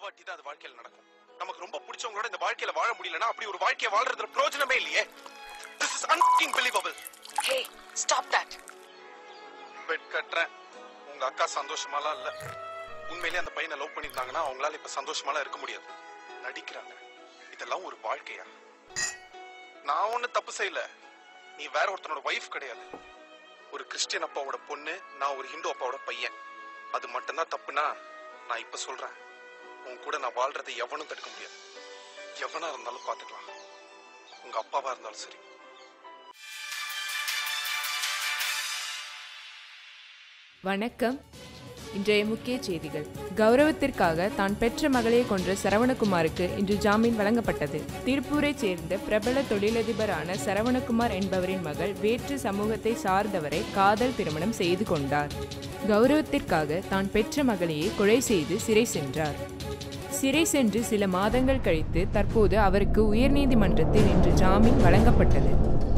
வாட்டி தான் அது வாழ்க்கையில நடக்கும் நமக்கு ரொம்ப பிடிச்சவங்களோட இந்த வாழ்க்கையில வாழ முடியலன்னா அப்படி ஒரு வாழ்க்கையை வாழ்றதுல பிரயோஜனமே இல்லையே this is unbelievable hey stop that bet கட்டுறேன் உங்க அக்கா சந்தோஷமாலாம் இல்ல உண்மையிலேயே அந்த பையனை லவ் பண்ணிருந்தாங்கன்னா அவங்களால இப்ப சந்தோஷமாலாம் இருக்க முடியாது நடிக்கிறாங்க இதெல்லாம் ஒரு வாழ்க்கையா நான் ஒண்ணு தப்பு செய்யல நீ வேற ஒருத்தனோட ஒய்ஃப் கிடையாது ஒரு கிறிஸ்டியன் அப்பாவோட பொண்ணு நான் ஒரு ஹிந்து அப்பாவோட பையன் அது மட்டும்தான் தப்புனா நான் இப்ப சொல்றேன் உன் கூட நான் வாழ்றதை எவனும் தடுக்க முடியாது எவனா இருந்தாலும் பாத்துக்கலாம் உங்க அப்பாவா இருந்தாலும் சரி வணக்கம் இன்றைய முக்கிய செய்திகள் கௌரவத்திற்காக தான் பெற்ற மகளை கொன்ற சரவணகுமாருக்கு இன்று ஜாமீன் வழங்கப்பட்டது திருப்பூரைச் சேர்ந்த பிரபல தொழிலதிபரான சரவணகுமார் என்பவரின் மகள் வேற்று சமூகத்தை சார்ந்தவரை காதல் திருமணம் செய்து கொண்டார் கௌரவத்திற்காக தான் பெற்ற மகளையே கொலை செய்து சிறை சென்றார் சிறை சென்று சில மாதங்கள் கழித்து தற்போது அவருக்கு உயர்நீதிமன்றத்தில் இன்று ஜாமீன் வழங்கப்பட்டது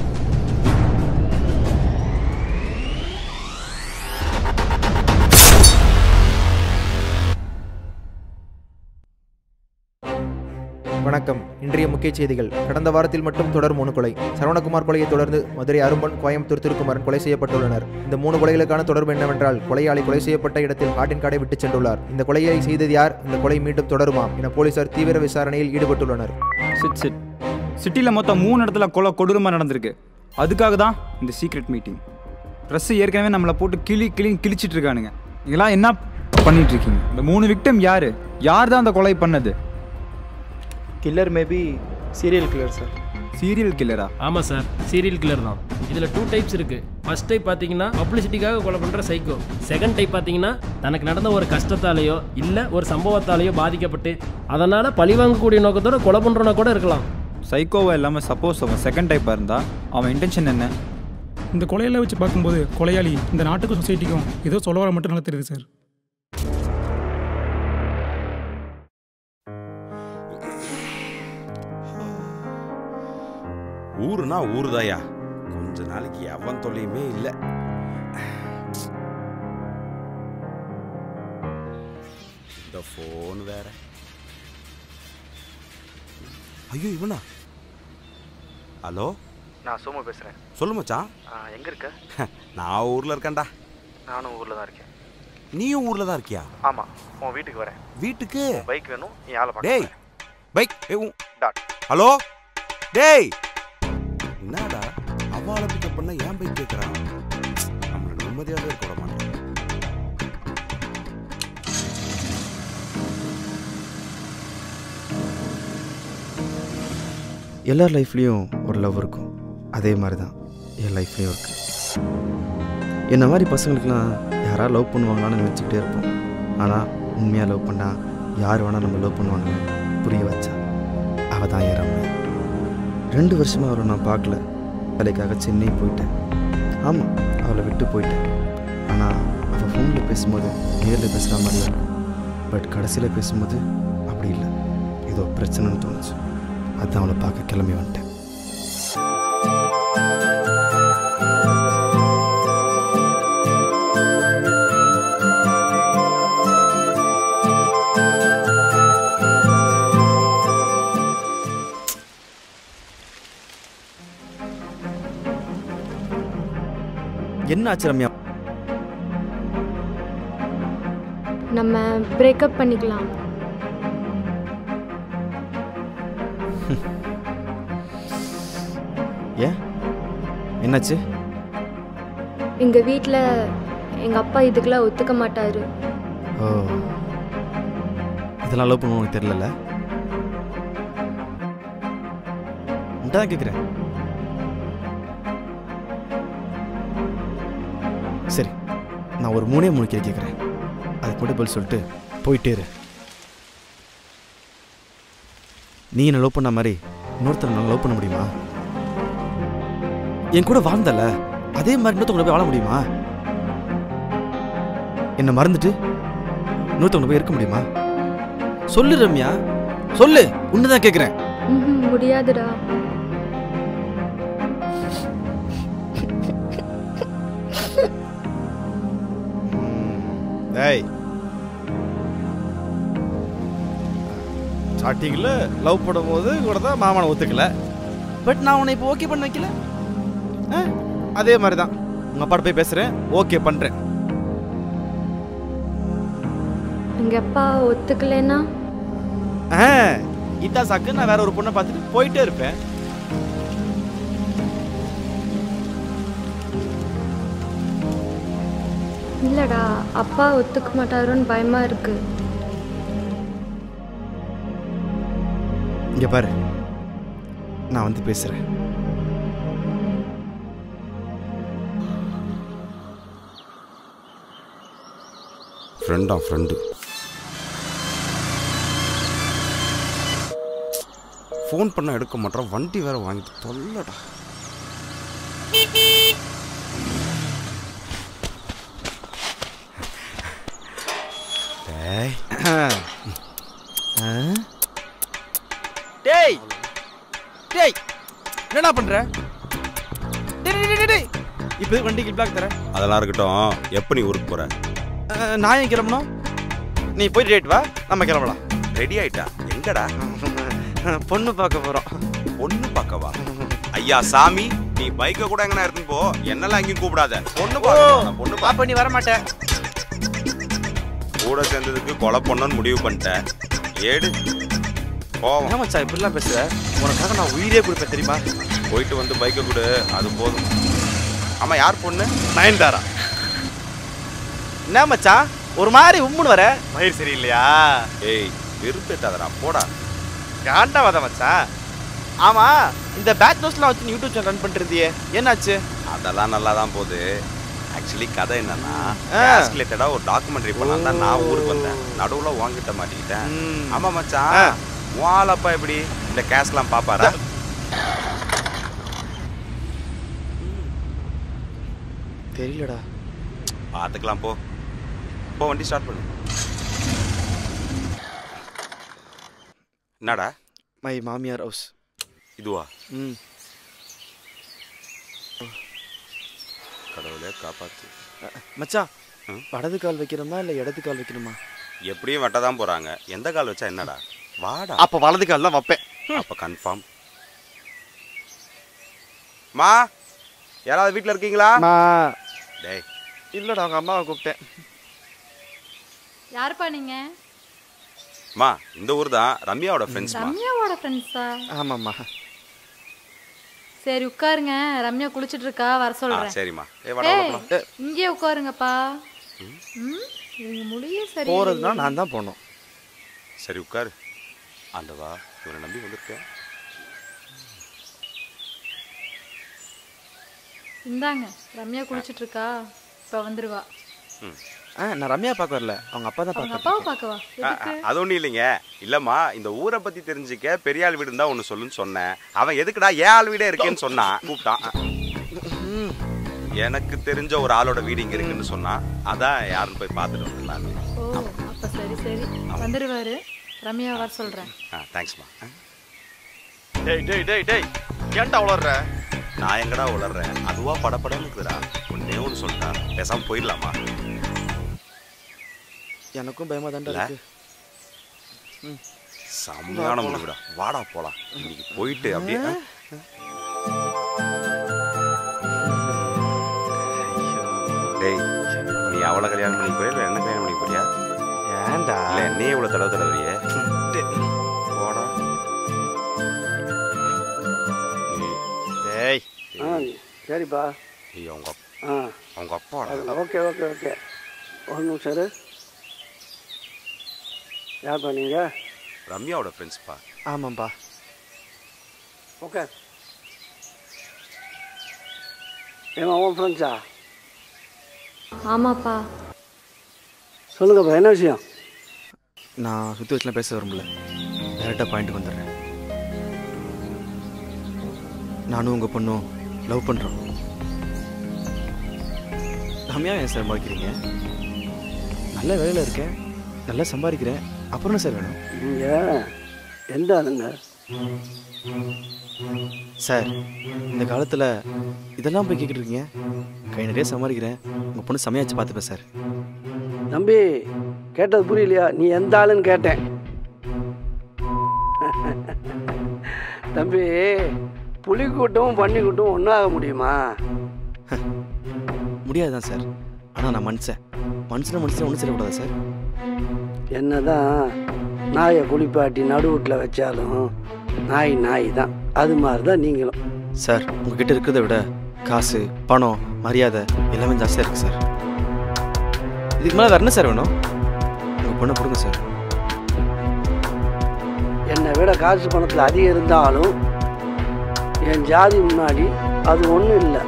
வணக்கம் இன்றைய முக்கிய செய்திகள் கடந்த வாரத்தில் மட்டும் தொடர் மூணு கொலை சரவணகுமார் கொலையை தொடர்ந்து மதுரை அரும்பன் கோயம்புத்தூர் திருக்குமரன் கொலை செய்யப்பட்டுள்ளனர் இந்த மூணு கொலைகளுக்கான தொடர்பு என்னவென்றால் கொலையாளி கொலை செய்யப்பட்ட இடத்தில் காட்டின் காடை விட்டுச் சென்றுள்ளார் இந்த கொலையை செய்தது யார் இந்த கொலை மீண்டும் தொடருமாம் என போலீசார் தீவிர விசாரணையில் ஈடுபட்டுள்ளனர் சிட் சிட் சிட்டியில் மொத்தம் மூணு இடத்துல கொலை கொடூரமாக நடந்திருக்கு அதுக்காக தான் இந்த சீக்ரெட் மீட்டிங் ட்ரெஸ்ஸு ஏற்கனவே நம்மளை போட்டு கிளி கிளின்னு கிழிச்சிட்டு இருக்கானுங்க நீங்களாம் என்ன பண்ணிட்டு இருக்கீங்க இந்த மூணு விக்டம் யாரு யார் தான் அந்த கொலை பண்ணது killer maybe serial killer sir serial கில்லரா ஆமாம் சார் சீரியல் கில்லர் தான் இதில் டூ டைப்ஸ் இருக்கு ஃபர்ஸ்ட் டைப் பார்த்தீங்கன்னா பப்ளிசிட்டிக்காக கொலை பண்ணுற சைக்கோ செகண்ட் டைப் பார்த்தீங்கன்னா தனக்கு நடந்த ஒரு கஷ்டத்தாலேயோ இல்லை ஒரு சம்பவத்தாலேயோ பாதிக்கப்பட்டு அதனால் பழிவாங்கக்கூடிய நோக்கத்தோட கொலை பண்ணுறவன கூட இருக்கலாம் சைக்கோவா இல்லாமல் சப்போஸ் அவன் செகண்ட் டைப்பாக இருந்தால் அவன் இன்டென்ஷன் என்ன இந்த கொலையெல்லாம் வச்சு பார்க்கும்போது கொலையாளி இந்த நாட்டுக்கும் சொசைட்டிக்கும் ஏதோ சொல்ல வர மட்டும் நல்லா தெரியுது சார் ஊருனா ஊருதாயா கொஞ்ச நாளைக்கு எவன் தொல்லையுமே இல்ல இந்த ஃபோன் வேற ஐயோ இவனா ஹலோ நான் சோமு பேசுகிறேன் சொல்லு மச்சான் எங்கே இருக்க நான் ஊர்ல இருக்கேன்டா நானும் ஊரில் தான் இருக்கேன் நீயும் ஊர்ல தான் இருக்கியா ஆமாம் உன் வீட்டுக்கு வரேன் வீட்டுக்கு பைக் வேணும் நீ ஆளை டேய் பார்க்க பைக் ஏ, உன்- டாட் ஹலோ டேய் என்னடா அவாளை பிக்கப் பண்ண ஏன் பைக் கேட்குறான் நம்மளோட நிம்மதியாகவே இருக்க விட மாட்டேன் எல்லார் லைஃப்லேயும் ஒரு லவ் இருக்கும் அதே மாதிரி தான் என் லைஃப்லேயும் இருக்குது என்ன மாதிரி பசங்களுக்குலாம் யாராவது லவ் பண்ணுவாங்களான்னு நினச்சிக்கிட்டே இருப்போம் ஆனால் உண்மையாக லவ் பண்ணால் யார் வேணால் நம்ம லவ் பண்ணுவாங்கன்னு புரிய வச்சா அவள் தான் ஏற ரெண்டு வருஷமாக அவரை நான் பார்க்கல வேலைக்காக சென்னை போயிட்டேன் ஆமாம் அவளை விட்டு போயிட்டேன் ஆனால் அவள் ஃபோனில் பேசும்போது நேரில் பேசுகிற மாதிரி இருக்கும் பட் கடைசியில் பேசும்போது அப்படி இல்லை ஏதோ பிரச்சனைன்னு தோணுச்சு அதான் அவளை பார்க்க கிளம்பி வந்துட்டேன் என்ன ஆச்சு ரம்யா நம்ம பிரேக்கப் பண்ணிக்கலாம் ஏன் என்னாச்சு எங்கள் வீட்டில் எங்கள் அப்பா இதுக்கெல்லாம் ஒத்துக்க மாட்டாரு ஓ இதெல்லாம் லவ் பண்ணுவோம் உனக்கு தெரியல தான் கேட்குறேன் சரி நான் ஒரு மூணே மூணு கேள்வி கேட்குறேன் அதுக்கு மட்டும் பதில் சொல்லிட்டு போயிட்டே இரு நீ என்ன லவ் பண்ண மாதிரி இன்னொருத்தர் நான் லவ் பண்ண முடியுமா என் கூட வாழ்ந்தல அதே மாதிரி இன்னொருத்தவங்க போய் வாழ முடியுமா என்னை மறந்துட்டு இன்னொருத்தவங்க போய் இருக்க முடியுமா சொல்லு ரம்யா சொல்லு உன்னைதான் கேட்குறேன் ம்ஹும், முடியாதுடா டேய் ஸ்டார்டிங்கில் லவ் பண்ணும்போது கூட தான் மாமனை ஒத்துக்கல பட் நான் உன்னை இப்போ ஓகே பண்ண வைக்கல ஆ அதே மாதிரி தான் உங்கள் அப்பாட்ட போய் பேசுகிறேன் ஓகே பண்ணுறேன் எங்கள் அப்பா ஒத்துக்கலைன்னா ஆ இதான் சாக்கு நான் வேற ஒரு பொண்ணை பார்த்துட்டு போயிட்டே இருப்பேன் இல்லைடா அப்பா ஒத்துக்க மாட்டாரோன்னு பயமாக இருக்கு இங்கே பாரு நான் வந்து பேசுகிறேன் ஃப்ரெண்டா ஃப்ரெண்டு ஃபோன் பண்ண எடுக்க மாட்டேன் வண்டி வேற வாங்கிட்டு தொல்லடா டேய் டேய் டேய் என்னடா பண்ற டேய் டேய், டேய் டேய் இப்போ வண்டிக்கு பிளாக் தரேன் அதெல்லாம் இருக்கட்டும் எப்போ நீ ஊருக்கு போற அஹ், நான் ஏன் கிளம்பணும் நீ போயிட்டு டேட் வா நம்ம கிளம்பலாம் ரெடி ஆயிட்டா எங்கடா பொண்ணு பார்க்க போகிறோம் பொண்ணு பார்க்கவா ஐயா சாமி நீ பைக்கை கூட எங்கனா எடுத்துன்னு போ என்னெல்லாம் எங்கேயும் கூப்பிடாத பொண்ணு பார்க்க பொண்ணு பா அப்போ நீ வர மாட்டேன் கூட சேர்ந்ததுக்கு கொலை பண்ணணும்னு முடிவு பண்ணிட்டேன் ஏடு போவோம் ஏன் மச்சான் இப்படிலாம் பேசுற உனக்காக நான் உயிரே கொடுப்பேன் தெரியுமா போயிட்டு வந்து பைக்கை கொடு அது போதும் ஆமா யார் பொண்ணு நயன்தாரா என்ன மச்சான் ஒரு மாதிரி உம்முன்னு வர மயிர் சரியில்லையா ஏய் வெறுப்பேட்டாதடா போடா காண்டா வத மச்சான் ஆமா இந்த பேட் நியூஸ்லாம் வச்சு நீ யூடியூப் சேனல் ரன் பண்ணிட்டு இருந்தியே என்னாச்சு அதெல்லாம் நல்லா தான் போகுது ஆக்சுவலி கதை என்னன்னா ஆ. ரிலேட்டடா ஒரு டாக்குமெண்ட்ரி பண்ணலாம் தான் நான் ஊருக்கு வந்தேன் நடுவுல வாங்கிட்ட மாட்டிக்கிட்டேன் ம். ஆமா மச்சான் வாழப்பா எப்படி இந்த கேஷ்லாம் பாப்பாரா தெரியலடா பார்த்துக்கலாம் போ போ வண்டி ஸ்டார்ட் பண்ணு என்னடா மை மாமியார் ஹவுஸ் இதுவா ம் கடவுளே காப்பாத்து மச்சான் வடது கால் வைக்கணுமா இல்லை இடது கால் வைக்கணுமா எப்படியும் வெட்ட தான் போறாங்க எந்த கால் வச்சா என்னடா வாடா அப்போ வலது கால் தான் வைப்பேன் அப்ப கன்ஃபார்ம் மா யாராவது வீட்ல இருக்கீங்களா மா டேய் இல்லடா அவங்க அம்மாவை கூப்பிட்டேன் யாருப்பா நீங்க மா இந்த ஊர் தான் ரம்யாவோட ஃப்ரெண்ட்ஸ் மா ரம்யாவோட ஃப்ரெண்ட்ஸா ஆமாம்மா சரி உட்காருங்க ரம்யா குளிச்சிட்டு இருக்கா வர ஆ சொல்றேன் சரிம்மா ஏய் வாடா ஏய், உள்ள போலாம். இங்கேயே உட்காருங்கப்பா ம் இவங்க முடியே சரி போகிறதுனா நான் தான் போகணும் சரி உட்காரு ஆண்டவா இவனை நம்பி வந்திருக்கேன் இந்தாங்க ரம்யா குளிச்சிட்டு இருக்கா இப்ப வந்துருவா ம் ஆ நான் ரம்யா பார்க்க வரல அவங்க அப்பா தான் அவங்க பார்க்க அப்பாவை பார்க்கவா ஆ, ஆ, எதுக்கு அது ஒன்றும் இல்லைங்க இல்லைம்மா இந்த ஊரை பற்றி தெரிஞ்சுக்க பெரிய ஆள் வீடு இருந்தால் ஒன்று சொல்லுன்னு சொன்னேன் அவன் எதுக்குடா ஏன் ஆள் வீடே இருக்கேன்னு சொன்னான் கூப்பிட்டான் எனக்கு தெரிஞ்ச ஒரு ஆளோட வீடு இங்கே இருக்குன்னு சொன்னான் அதான் யாருன்னு போய் பார்த்துட்டு வந்துடலான்னு ஓ அப்ப சரி சரி வந்துருவாரு ரம்யா வர சொல்றேன் ஆ தேங்க்ஸ்மா டேய் டேய் டேய் டேய் ஏன்டா வளர்ற நான் எங்கடா உளர்றேன் அதுவா படப்படன்னு இருக்குதுடா ஒன்னே ஒன்று சொல்லிட்டான் பேசாமல் போயிடலாமா எனக்கும் பயமா தான்டா இல்ல? இருக்கு செம்மையான முடிவுடா வாடா போலாம் இன்னைக்கு போயிட்டு அப்படியே ஆ? டேய் நீ அவளை கல்யாணம் பண்ணி போறியா இல்லை என்ன கல்யாணம் பண்ணி போறியா ஏன்டா இல்லை என்னையே இவ்வளோ தடவை தடவையே போடா டேய் ஆ சரிப்பா நீ அவங்க அப்- ஆ அவங்க அப்பாடா ஓகே ஓகே ஓகே ஒரு நிமிஷம் இரு யார்ப்பா நீங்கள் ரம்யாவோட ஃப்ரெண்ட்ஸ்ப்பா ஆமாம்பா ஓகே ஏமா உன் ஃப்ரெண்ட்ஸா ஆமாப்பா சொல்லுங்கப்பா என்ன விஷயம் நான் சுற்றி வச்சுலாம் பேச விரும்பல டேரெக்டாக பாயிண்ட்டுக்கு வந்துடுறேன் நானும் உங்கள் பொண்ணும் லவ் பண்ணுறோம் ரம்யா ஏன் சார் மறைக்கிறீங்க நல்ல வேலையில் இருக்கேன் நல்லா சம்பாதிக்கிறேன் அப்புறம் என்ன சார் வேணும் நீங்கள் எந்த ஆளுங்க சார் இந்த காலத்தில் இதெல்லாம் போய் கேட்டுட்டு இருக்கீங்க கை நிறைய சம்பாதிக்கிறேன் உங்கள் பொண்ணு சமையாச்சு பார்த்துப்பேன் சார் தம்பி கேட்டது புரியலையா நீ எந்த ஆளுன்னு கேட்டேன் தம்பி புலி கூட்டமும் பன்னி கூட்டமும் ஒன்றாக முடியுமா முடியாதுதான் சார் ஆனால் நான் மனுஷன் மனுஷனை மனுஷன் ஒன்றும் செய்யக்கூடாதா சார் என்னதான் நாயை குளிப்பாட்டி நடுவீட்டில் வச்சாலும் நாய் நாய் தான் அது மாதிரி தான் நீங்களும் சார் உங்ககிட்ட இருக்கிறத விட காசு பணம் மரியாதை எல்லாமே ஜாஸ்தியாக இருக்குது சார் இதுக்கு மேலே வேறு என்ன சார் வேணும் உங்கள் பொண்ணை கொடுங்க சார் என்னை விட காசு பணத்தில் அதிகம் இருந்தாலும் என் ஜாதி முன்னாடி அது ஒன்றும் இல்லை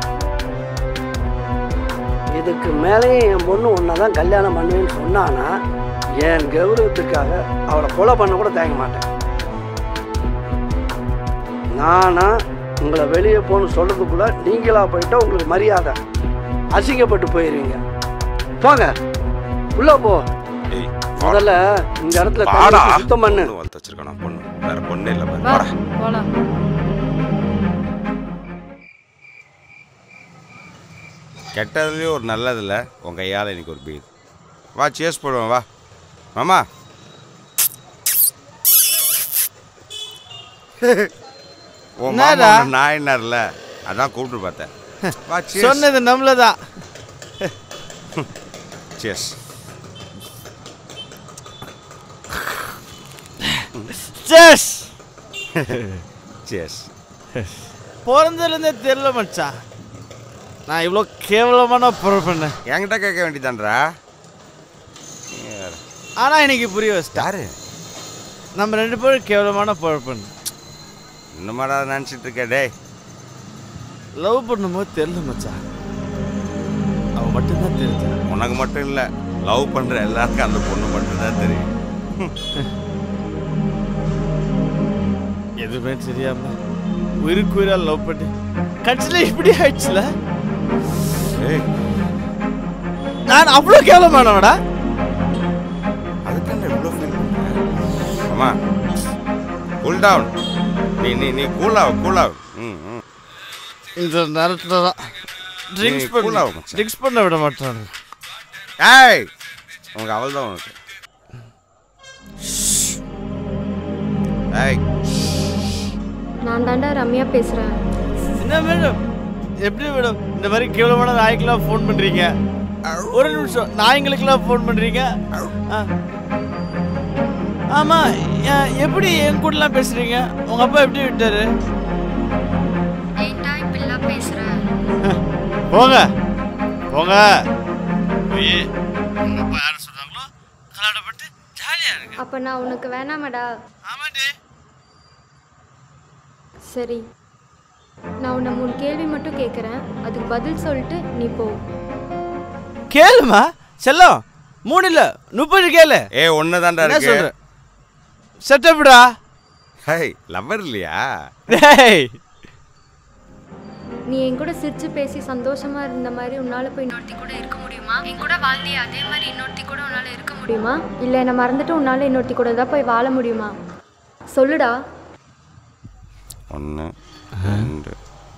இதுக்கு மேலேயும் என் பொண்ணு ஒன்றை தான் கல்யாணம் பண்ணுவேன்னு சொன்னானா என் கௌரவத்துக்காக அவளை கொலை பண்ண கூட தயங்க மாட்டேன் நானா உங்களை வெளியே போகணும்னு சொல்கிறதுக்குள்ள நீங்களா போயிட்டா உங்களுக்கு மரியாதை அசிங்கப்பட்டு போயிடுவீங்க போங்க உள்ள போ முதல்ல இந்த இடத்துல வாடா. தண்ணி சுத்தம் பண்ணு பொண்ணு வளர்த்து வச்சிருக்கானா பொண்ணு வேற பொண்ணு இல்லை பாரு. வா வாடா போலாம் கெட்டதுலேயும் ஒரு நல்லதில்ல உன் கையால் இன்னைக்கு ஒரு பீர் வா சேஸ் போடுவோம் வா மாமா உன் மாமா என்னடா? உன்னை நாயினார்ல அதான் கூப்பிட்டு பார்த்தேன் வா cheers. சொன்னது நம்மளதான் cheers செஸ் cheers பிறந்ததுலேருந்தே தெரியல மச்சான் நான் இவ்வளோ கேவலமான பொருள் பண்ணேன் என்கிட்ட கேட்க வேண்டியதான்றா ஆனால் இன்னைக்கு புரிய வச்சிட்டாரு நம்ம ரெண்டு பேரும் கேவலமான பொருள் பண்ண இன்னுமாடா நினச்சிட்டு இருக்க டேய் லவ் பண்ணும்போது தெரியல மச்சான் அவன் மட்டும்தான் தெரிஞ்சா உனக்கு மட்டும் இல்லை லவ் பண்ணுற எல்லாருக்கும் அந்த பொண்ணு மட்டும்தான் தெரியும் எதுவுமே தெரியாம உயிருக்கு உயிரா லவ் பண்ணி கட்சியில் இப்படி ஆயிடுச்சுல ஏய் நான் அவ்வளோ கேவலமானவடா அதுக்கு இவ்வளோ ஃபீல் அம்மா கூல் டவுன் நீ நீ நீ கூல் ஆகு கூல் ஆகு ம் ம் இந்த நேரத்தில் தான் ட்ரிங்க்ஸ் நீ cool பண்ண ஆகு மச்சான். ட்ரிங்க்ஸ் பண்ண விட மாட்டாங்க ஏய் உனக்கு அவள் தான் உனக்கு ஏய் நான் தாண்டா ரம்யா பேசுகிறேன் என்ன மேடம் எப்படி மேடம் இந்த மாதிரி கேவலமான நாய்க்கெல்லாம் ஃபோன் பண்ணுறீங்க ஒரு நிமிஷம் நாய்ங்களுக்கெல்லாம் ஃபோன் பண்ணுறீங்க ஆ. ஆமா ஏன், எப்படி என் கூடலாம் பேசுறீங்க உங்க அப்பா எப்படி விட்டாரு ஏன்டா இப்படிலாம் பேசுகிற போங்க போங்க போய் உங்க அப்பா யாரை சொல்றாங்களோ கலாடப்பட்டு ஜாலியா இருங்க அப்போ நான் உனக்கு வேணாமடா ஆமாண்டி சரி நான் உன்னை மூணு கேள்வி மட்டும் கேட்குறேன் அதுக்கு பதில் சொல்லிட்டு நீ போ கேளுமா செல்லம் மூணு இல்ல முப்பது கேளு ஏ ஒன்று தான்டா என்ன இருக்கு சொல்ற செட்டப்டா ஹேய் லவ்வர் இல்லையா டேய் நீ என் கூட சிரிச்சு பேசி சந்தோஷமா இருந்த மாதிரி உன்னால போய் இன்னொருத்தி கூட இருக்க முடியுமா என் கூட வாழ்ந்தியே அதே மாதிரி இன்னொருத்தி கூட உன்னால இருக்க முடியுமா இல்ல என்னை மறந்துட்டு உன்னால இன்னொருத்தி கூட தான் போய் வாழ முடியுமா சொல்லுடா ஒன்று ரெண்டு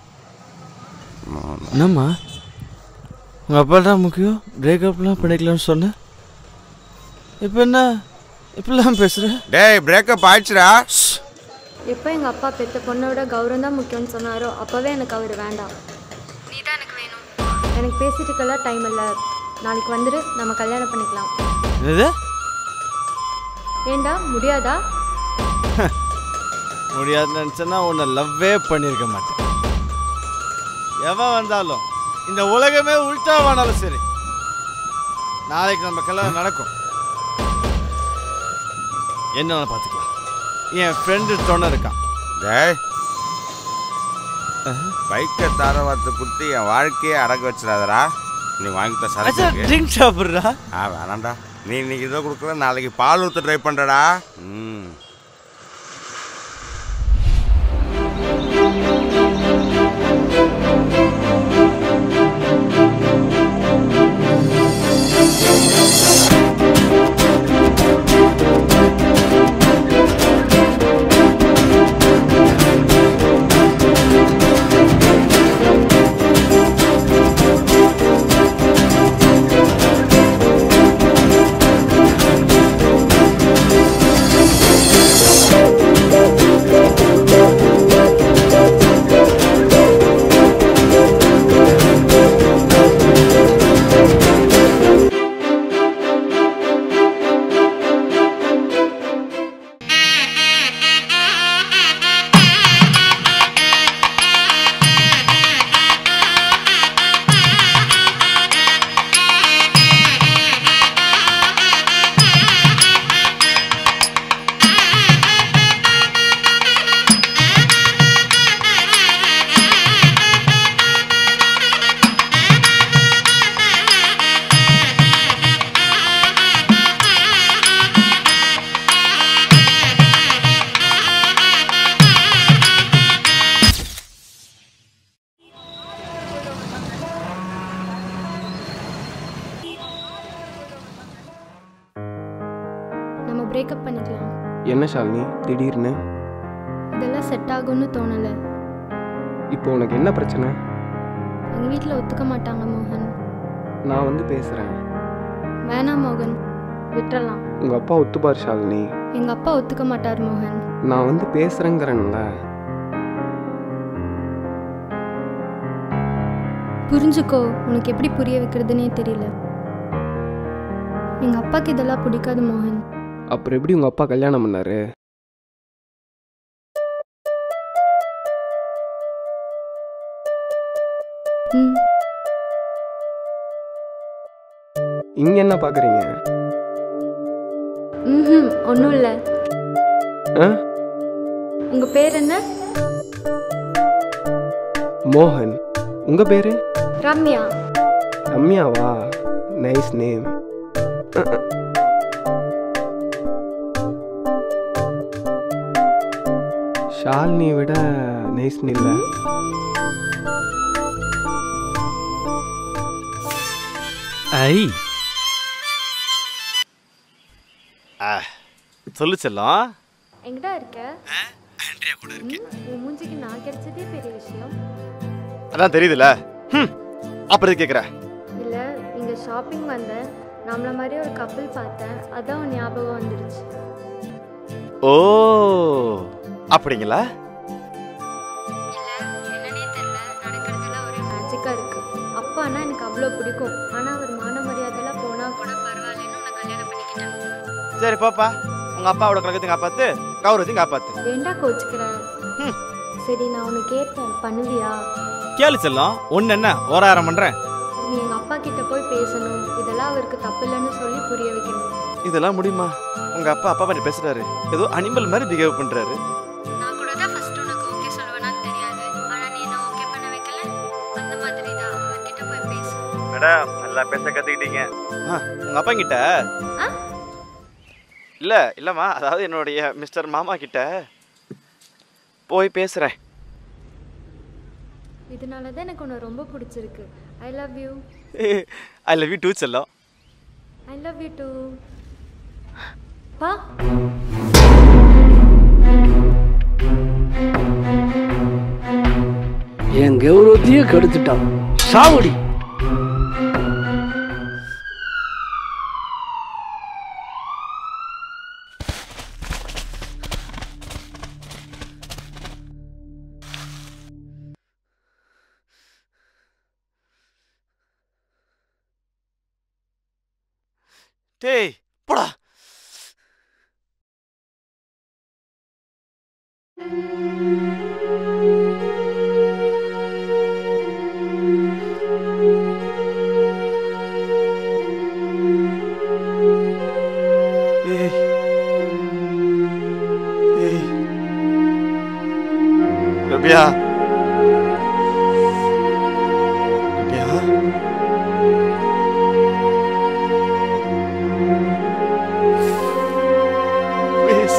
மூணு என்னம்மா உங்கள் அப்பா தான் முக்கியம் பிரேக்கப்லாம் பண்ணிக்கலாம்னு சொன்னேன் இப்போ என்ன இப்படிலாம் பேசுகிற டேய் பிரேக்கப் ஆயிடுச்சுடா எப்போ எங்க அப்பா பெத்த பொண்ணை விட கௌரவம் தான் முக்கியம்னு சொன்னாரோ அப்பவே எனக்கு அவர் வேண்டாம் நீ தான் எனக்கு வேணும் எனக்கு பேசிட்டு இருக்கலாம் டைம் இல்லை நாளைக்கு வந்துடு நம்ம கல்யாணம் பண்ணிக்கலாம் என்னது ஏண்டா முடியாதா முடியாதுன்னு நினச்சேன்னா உன்னை லவ்வே பண்ணியிருக்க மாட்டேன் எவன் வந்தாலும் இந்த உலகமே உள்டாவானாலும் சரி நாளைக்கு நம்ம கல்யாணம் நடக்கும் என்ன பார்த்துக்கலாம் என் ஃப்ரெண்டு துணை இருக்கான் டேய் பைக்கை தர வார்த்தை கொடுத்து என் வாழ்க்கையே அடக்க வச்சிடாதடா நீ வாங்கிட்ட அச்சா, சரக்கு drink சாப்பிட்றா ஆ வேணாம்டா நீ இன்னைக்கு இதை கொடுக்குற நாளைக்கு பால் ஊற்ற ட்ரை பண்ணுறடா ம் ஆ லவ் பண்ணிக்கலாம் என்ன ஷாலினி திடீர்னு இதெல்லாம் செட் ஆகும்னு தோணலை இப்போ உனக்கு என்ன பிரச்சனை எங்கள் வீட்டில் ஒத்துக்க மாட்டாங்க மோகன் நான் வந்து பேசுகிறேன் வேணாம் மோகன் விட்டுறலாம் உங்கள் அப்பா ஒத்துப்பார் ஷாலினி எங்கள் அப்பா ஒத்துக்க மாட்டார் மோகன் நான் வந்து பேசுகிறேங்கிறேன்ல புரிஞ்சுக்கோ உனக்கு எப்படி புரிய வைக்கிறதுனே தெரியல எங்கள் அப்பாவுக்கு இதெல்லாம் பிடிக்காது மோகன் அப்புறம் எப்படி உங்கள் அப்பா கல்யாணம் பண்ணாரு ம் இங்கே என்ன பார்க்குறீங்க ம் ஒன்றும் இல்லை ஆ உங்கள் பேர் என்ன மோகன் உங்கள் பேர் ரம்யா ரம்யாவா நைஸ் நேம் ஷாலினி விட நைஸ் இல்லை ஐ ஆ சொல்லு செல்லம் எங்கடா இருக்க ம், உன் மூஞ்சிக்கு நான் கிடைச்சதே பெரிய விஷயம் அதான் தெரியுதுல ம் அப்புறம் கேட்குற இல்லை இங்கே ஷாப்பிங் வந்தேன் நம்மள மாதிரி ஒரு கப்பல் பார்த்தேன் அதான் உன் ஞாபகம் வந்துடுச்சு ஓ அப்படிங்களா மேஜிக்காக இருக்கு அப்பானா எனக்கு அவ்வளோ பிடிக்கும் ஆனால் அவர் மான மரியாதைலாம் போனால் கூட பரவாயில்லன்னு உன்னை கல்யாணம் பண்ணிக்கிட்டேன் சரி பாப்பா உங்க அப்பாவோட கழகத்தையும் காப்பாத்து கௌரவத்தையும் காப்பாத்து வேண்டா கோச்சுக்கிறேன் சரி நான் உன்னை கேட்பேன் பண்ணுவியா கேளு செல்லம் ஒன்று என்ன ஓராயிரம் பண்றேன் நீ எங்கள் அப்பா கிட்ட போய் பேசணும் இதெல்லாம் அவருக்கு தப்பு இல்லைன்னு சொல்லி புரிய வைக்கணும் இதெல்லாம் முடியுமா உங்க அப்பா அப்பா பண்ணி பேசுறாரு ஏதோ அனிமல் மாதிரி பிஹேவ் பண்றாரு நான் கூட தான் ஃபர்ஸ்ட் உனக்கு ஓகே சொல்லுவேனான்னு தெரியாது ஆனால் நீ என்ன ஓகே பண்ண வைக்கல அந்த மாதிரி தான் அவர்கிட்ட போய் பேசு மேடம் நல்லா பேச கத்துக்கிட்டீங்க உங்க அப்பா கிட்ட ஆ? இல்ல இல்லம்மா அதாவது என்னுடைய மிஸ்டர் மாமா கிட்ட போய் பேசுறேன் இதனால தான் எனக்கு உன்னை ரொம்ப பிடிச்சிருக்கு I love you I love you too செல்லம் ஐ லவ் யூ டூ பா என் கௌரவத்தையே கெடுத்துட்டான் சாவடி டேய் போடா ஏய் ஏய் ரபியா ரபியா ப்ளீஸ்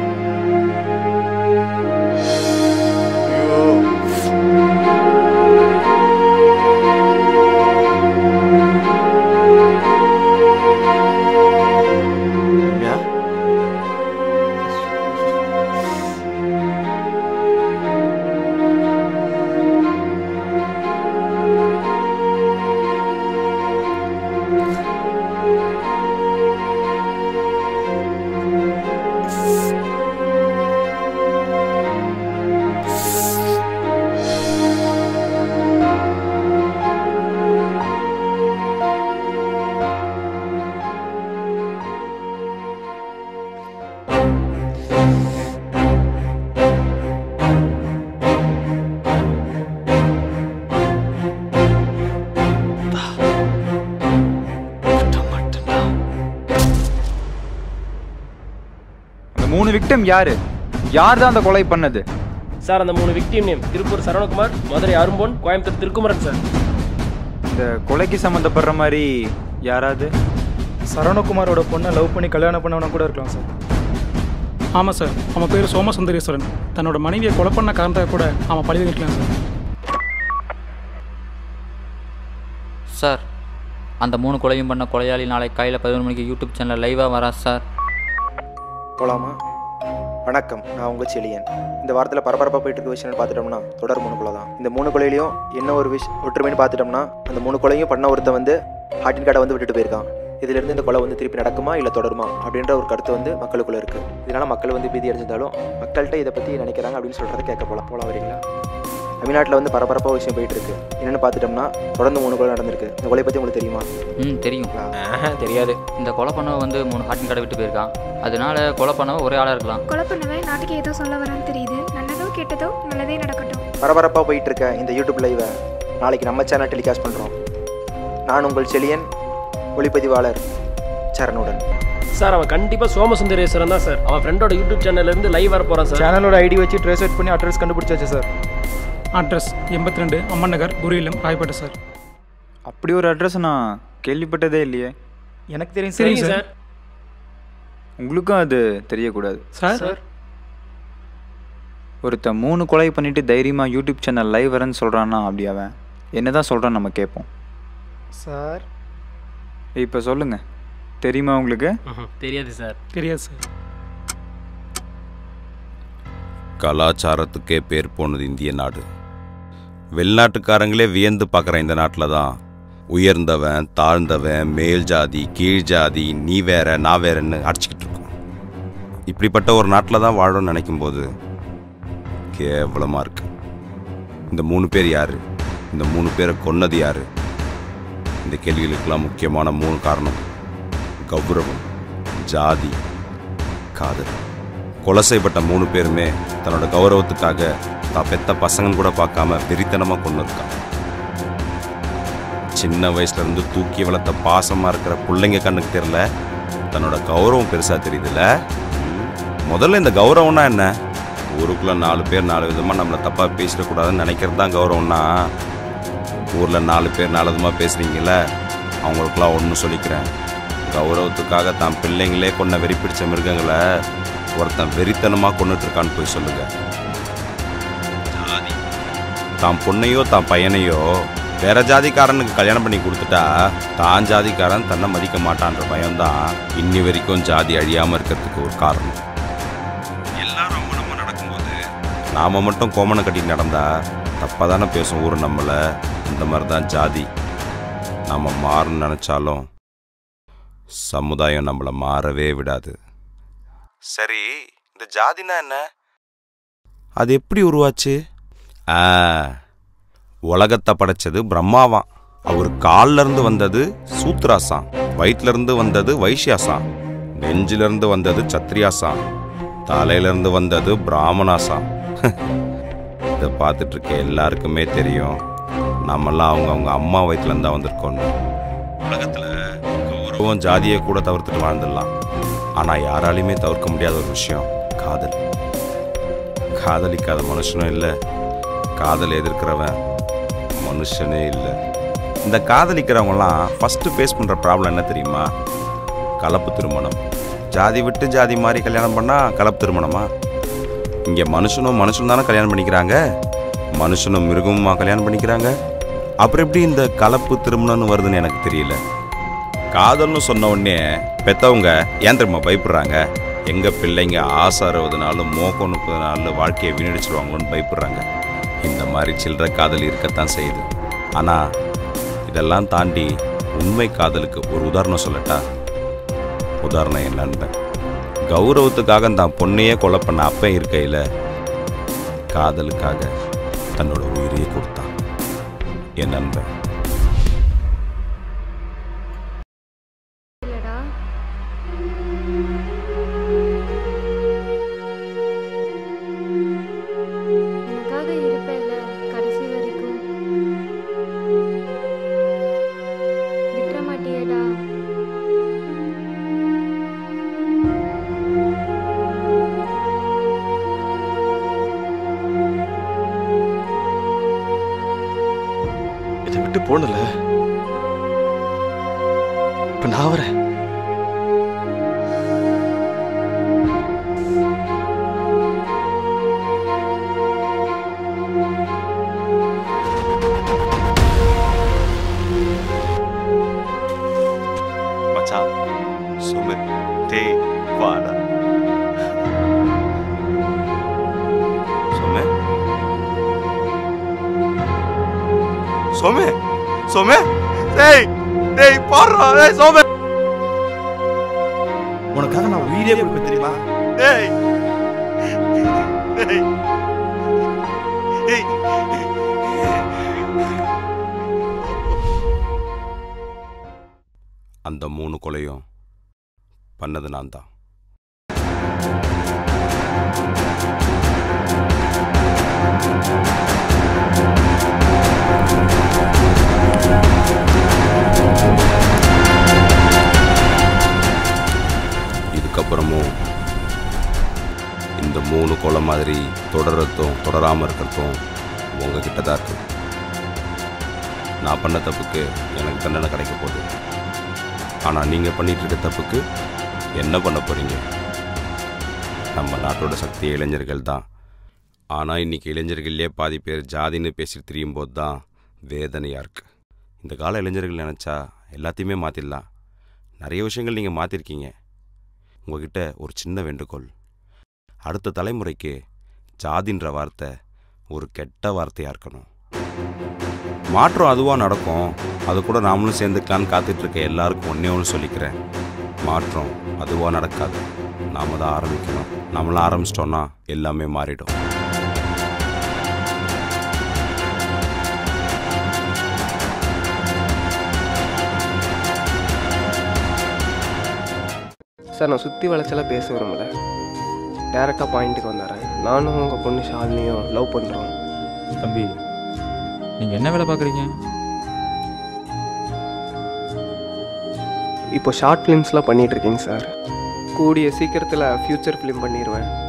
ரம்யா அந்த மூணு விக்டம் யாரு யார் தான் அந்த கொலை பண்ணது சார் அந்த மூணு victim name Tiruppur Saravanakumar Madurai Arumpon Coimbatore Thirukumaran sir இந்த கொலைக்கு சம்மந்தப்படுற மாதிரி யாராவது சரவணகுமாரோட பொண்ணை லவ் பண்ணி கல்யாணம் பண்ணவன கூட இருக்கலாம் சார் ஆமாம் சார் அவன் பேர் சோமசுந்தரேஸ்வரன் தன்னோட மனைவியை கொலை பண்ண காரணத்தை கூட அவன் பழி வைக்கலாம் சார் சார் அந்த மூணு கொலையும் பண்ண கொலையாளி நாளை காலையில் பதினொரு மணிக்கு யூடியூப் சேனலில் லைவாக வரா சார் போகலாமா வணக்கம் நான் உங்கள் செலியன் இந்த வாரத்தில் பரபரப்பாக போயிட்டு இருக்க விஷயம்னு பார்த்துட்டோம்னா தொடர் மூணு கொலை தான் இந்த மூணு கொலையிலையும் என்ன ஒரு விஷ் ஒற்றுமைன்னு பார்த்துட்டோம்னா அந்த மூணு கொலையும் பண்ண ஒருத்தன் வந்து ஹார்ட்டின் கார்டை வந்து விட்டுட்டு போயிருக்கான் இதிலிருந்து இந்த கொலை வந்து திருப்பி நடக்குமா இல்லை தொடருமா அப்படின்ற ஒரு கருத்து வந்து மக்களுக்குள்ள இருக்கு இதனால மக்கள் வந்து பீதி அடைஞ்சிருந்தாலும் மக்கள்கிட்ட இதை பற்றி நினைக்கிறாங்க அப்படின்னு சொல்கிறத கேட்க போகலாம் போகலாம் வரீங்களா தமிழ்நாட்டில் வந்து பரபரப்பாக விஷயம் போயிட்டு இருக்கு என்னென்னு பார்த்துட்டோம்னா தொடர்ந்து மூணு கொலை நடந்திருக்கு இந்த கொலை பற்றி உங்களுக்கு தெரியுமா ம் தெரியும் ஆஹா, தெரியாது இந்த கொலை பண்ணவன் வந்து மூணு ஹாட்டின் கடை விட்டு போயிருக்கான் அதனால கொலை பண்ணவன் ஒரே ஆளாக இருக்கலாம் கொலை பண்ணவன் நாட்டுக்கு ஏதோ சொல்ல வரான்னு தெரியுது நல்லதோ கெட்டதோ நல்லதே நடக்கட்டும் பரபரப்பாக போயிட்டு இருக்க இந்த யூடியூப் லைவை நாளைக்கு நம்ம சேனல் டெலிகாஸ்ட் பண்ணுறோம் நான் உங்கள் செலியன் ஒளிப்பதிவாளர் சரணுடன் சார் அவன் கண்டிப்பாக சோமசுந்தரேஸ்வரன் தான் சார் அவன் ஃப்ரெண்டோட யூடியூப் சேனல்ல இருந்து லைவ் வர போகிறான் சார் சேனலோட ஐடி வச்சு ட்ரேஸ் அவுட் பண்ணி அட்ரஸ் கண்டுபிடிச்சாச்சு சார் அட்ரஸ் எண்பத்தி ரெண்டு அம்மன் நகர் குருவிலம் ராயப்பேட்டை சார் அப்படி ஒரு அட்ரஸ் நான் கேள்விப்பட்டதே இல்லையே எனக்கு தெரியும் சரிங்க சார் உங்களுக்கும் அது தெரியக்கூடாது சார் சார் ஒருத்தன் மூணு கொலை பண்ணிட்டு தைரியமாக யூடியூப் சேனல் லைவ் வரேன்னு சொல்கிறான்னா அப்படி அவன் என்னதான் சொல்கிறான் நம்ம கேட்போம் சார் இப்போ சொல்லுங்க தெரியுமா உங்களுக்கு தெரியாது சார் தெரியாது சார் கலாச்சாரத்துக்கே பேர் போனது இந்திய நாடு வெளிநாட்டுக்காரங்களே வியந்து பார்க்குற இந்த நாட்டில் தான் உயர்ந்தவன் தாழ்ந்தவன் மேல் ஜாதி கீழ் ஜாதி நீ வேற நான் வேறன்னு அடிச்சுக்கிட்டு இருக்கோம் இப்படிப்பட்ட ஒரு நாட்டில் தான் வாழணும்னு நினைக்கும் போது கேவலமாக இருக்கு இந்த மூணு பேர் யாரு இந்த மூணு பேரை கொன்னது யாரு இந்த கேள்விகளுக்கெல்லாம் முக்கியமான மூணு காரணம் கௌரவம் ஜாதி காதல் கொலை செய்யப்பட்ட மூணு பேருமே தன்னோட கௌரவத்துக்காக தான் பெத்த பசங்கன்னு கூட பார்க்காம வெறித்தனமாக கொண்டு இருக்கான் சின்ன வயசுல இருந்து தூக்கி வளர்த்த பாசமா இருக்கிற பிள்ளைங்க கண்ணுக்கு தெரியல தன்னோட கௌரவம் பெருசா தெரியுதுல்ல முதல்ல இந்த கௌரவம்னா என்ன ஊருக்குள்ள நாலு பேர் நாலு விதமா நம்மளை தப்பா பேசிடக்கூடாதுன்னு நினைக்கிறது தான் கௌரவம்னா ஊர்ல நாலு பேர் நாலு விதமா பேசுறீங்கல்ல அவங்களுக்குலாம் ஒன்று சொல்லிக்கிறேன் கௌரவத்துக்காக தான் பிள்ளைங்களே கொண்ட வெறி பிடிச்ச மிருகங்களை ஒருத்தன் வெறித்தனமா கொண்டுட்டு இருக்கான்னு போய் சொல்லுங்க ஜாதி தான் பொண்ணையோ தான் பையனையோ வேற ஜாதிக்காரனுக்கு கல்யாணம் பண்ணி கொடுத்துட்டா தான் ஜாதிக்காரன் தன்னை மதிக்க மாட்டான்ற பயம்தான் இன்னி வரைக்கும் ஜாதி அழியாம இருக்கிறதுக்கு ஒரு காரணம் எல்லாரும் அவங்க நம்ம நடக்கும்போது நாம மட்டும் கோமனை கட்டி நடந்தா தப்பா தானே பேசும் ஊர் நம்மள இந்த மாதிரி தான் ஜாதி நம்ம மாறணும்னு நினைச்சாலும் சமுதாயம் நம்மளை மாறவே விடாது சரி இந்த ஜாதினா என்ன அது எப்படி உருவாச்சு ஆ உலகத்தை படைச்சது பிரம்மாவாம் அவர் கால்ல இருந்து வந்தது சூத்ராசாம் வயிற்றுல இருந்து வந்தது வைஷ்யாசாம் நெஞ்சில இருந்து வந்தது சத்ரியாசாம் தலையில இருந்து வந்தது பிராமணாசாம் இதை பார்த்துட்டு இருக்க எல்லாருக்குமே தெரியும் நம்மெல்லாம் அவங்க அவங்க அம்மா வயிற்றுல இருந்தா வந்திருக்கோன்னு உலகத்துல கௌரவம் ஜாதியை கூட தவிர்த்துட்டு வாழ்ந்துடலாம் ஆனா யாராலையுமே தவிர்க்க முடியாத ஒரு விஷயம் காதல் காதலிக்காத மனுஷனும் இல்லை காதல் எதிர்க்கிறவன் மனுஷனே இல்லை இந்த காதலிக்கிறவங்கலாம் ஃபஸ்ட்டு ஃபேஸ் பண்ணுற ப்ராப்ளம் என்ன தெரியுமா கலப்பு திருமணம் ஜாதி விட்டு ஜாதி மாதிரி கல்யாணம் பண்ணால் கலப்பு திருமணமா இங்கே மனுஷனும் மனுஷனும் தானே கல்யாணம் பண்ணிக்கிறாங்க மனுஷனும் மிருகமுமா கல்யாணம் பண்ணிக்கிறாங்க அப்புறம் எப்படி இந்த கலப்பு திருமணம்னு வருதுன்னு எனக்கு தெரியல காதல்னு சொன்ன உடனே பெத்தவங்க ஏன் தெரியுமா பயப்படுறாங்க எங்க பிள்ளைங்க ஆசை அறுபது நாள் மோக்கம் முப்பது நாள் வாழ்க்கையை வீணடிச்சிருவாங்களோன்னு பயப்படுறாங்க இந்த மாதிரி சில்லற காதல் இருக்கத்தான் செய்யுது ஆனா இதெல்லாம் தாண்டி உண்மை காதலுக்கு ஒரு உதாரணம் சொல்லட்டா உதாரணம் என் நண்பன் கௌரவத்துக்காக தான் பொண்ணையே கொலை பண்ண அப்பன் இருக்கையில் காதலுக்காக தன்னோட உயிரையே கொடுத்தான் என் நண்பன் இல்லடா எனக்காக இருப்பேல்ல கடைசி வரைக்கும் விட்டுற மாட்டியேடா இதை விட்டு போனல இப்ப நான் வரேன் மச்சான் சுமித் டே வாடா சோமே சோமே டேய் டேய் பாருடா டேய் சோமே உனக்காக நான் உயிரே கொடுப்பேன் தெரியுமா டேய் டேய் டேய் அந்த மூணு கொலையும் பண்ணது நான் தான் இதுக்கப்புறமும் இந்த மூணு கொலை மாதிரி தொடர்றதும் தொடராமல் இருக்கிறதும் உங்ககிட்ட தான் இருக்கு நான் பண்ண தப்புக்கு எனக்கு தண்டனை கிடைக்க போகுது ஆனால் நீங்கள் பண்ணிட்டு இருக்க தப்புக்கு என்ன பண்ண போறீங்க நம்ம நாட்டோட சக்தி இளைஞர்கள் தான் ஆனால் இன்னைக்கு இளைஞர்கள்லேயே பாதி பேர் ஜாதின்னு பேசிட்டு திரியும் போது தான் வேதனையாக இருக்கு இந்த கால இளைஞர்கள் நினச்சா எல்லாத்தையுமே மாற்றிடலாம் நிறைய விஷயங்கள் நீங்கள் மாற்றிருக்கீங்க உங்ககிட்ட ஒரு சின்ன வேண்டுகோள் அடுத்த தலைமுறைக்கு ஜாதின்ற வார்த்தை ஒரு கெட்ட வார்த்தையாக இருக்கணும் மாற்றம் அதுவாக நடக்கும் அது கூட நாமளும் சேர்ந்துக்கலான்னு காத்துட்டு இருக்க எல்லாருக்கும் ஒன்றே ஒன்று சொல்லிக்கிறேன் மாற்றம் அதுவாக நடக்காது நாம தான் ஆரம்பிக்கணும் நம்மளாம் ஆரம்பிச்சிட்டோன்னா எல்லாமே மாறிடும் சார் நான் சுற்றி வளைச்சலாம் பேச விரும்பல டேரெக்டாக பாயிண்ட்டுக்கு வந்துடுறேன் நானும் உங்கள் பொண்ணு ஷாலினியும் லவ் பண்ணுறோம் தம்பி நீங்கள் என்ன வேலை பார்க்குறீங்க இப்போ ஷார்ட் ஃபிலிம்ஸ்லாம் பண்ணிகிட்டு இருக்கீங்க சார் கூடிய சீக்கிரத்தில் ஃப்யூச்சர் ஃபிலிம் பண்ணிடுவேன்